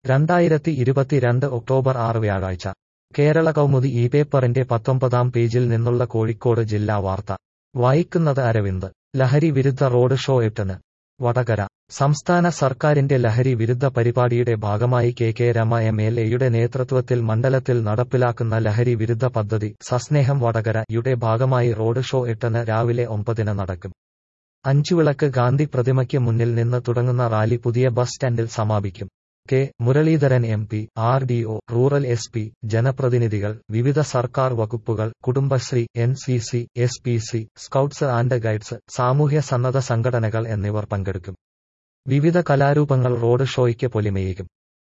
രണ്ടായിരത്തി ഇരുപത്തിരണ്ട് ഒക്ടോബർ ആറ് വ്യാഴാഴ്ച കേരള കൗമുദി ഈ പേപ്പറിന്റെ പത്തൊമ്പതാം പേജിൽ നിന്നുള്ള കോഴിക്കോട് ജില്ലാ വാർത്ത വായിക്കുന്നത് അരവിന്ദ് ലഹരി വിരുദ്ധ റോഡ് ഷോ എട്ടിന് വടകര സംസ്ഥാന സർക്കാരിന്റെ ലഹരി വിരുദ്ധ പരിപാടിയുടെ ഭാഗമായി K K Rema M L എയുടെ നേതൃത്വത്തിൽ മണ്ഡലത്തിൽ നടപ്പിലാക്കുന്ന ലഹരി വിരുദ്ധ പദ്ധതി സസ്നേഹം വടകര യുടെ ഭാഗമായി റോഡ് ഷോ എട്ടിന് രാവിലെ ഒമ്പതിന് നടക്കും അഞ്ചുവിളക്ക് ഗാന്ധി പ്രതിമയ്ക്ക് മുന്നിൽ നിന്ന് തുടങ്ങുന്ന റാലി പുതിയ ബസ് സ്റ്റാൻഡിൽ സമാപിക്കും K Muraleedharan M P R D O rural S P ജനപ്രതിനിധികൾ വിവിധ സർക്കാർ വകുപ്പുകൾ Kudumbashree N C C S P C scouts and guides സാമൂഹ്യ സന്നദ്ധ സംഘടനകൾ എന്നിവർ പങ്കെടുക്കും വിവിധ കലാരൂപങ്ങൾ റോഡ് ഷോയ്ക്ക് പൊലിമയേകും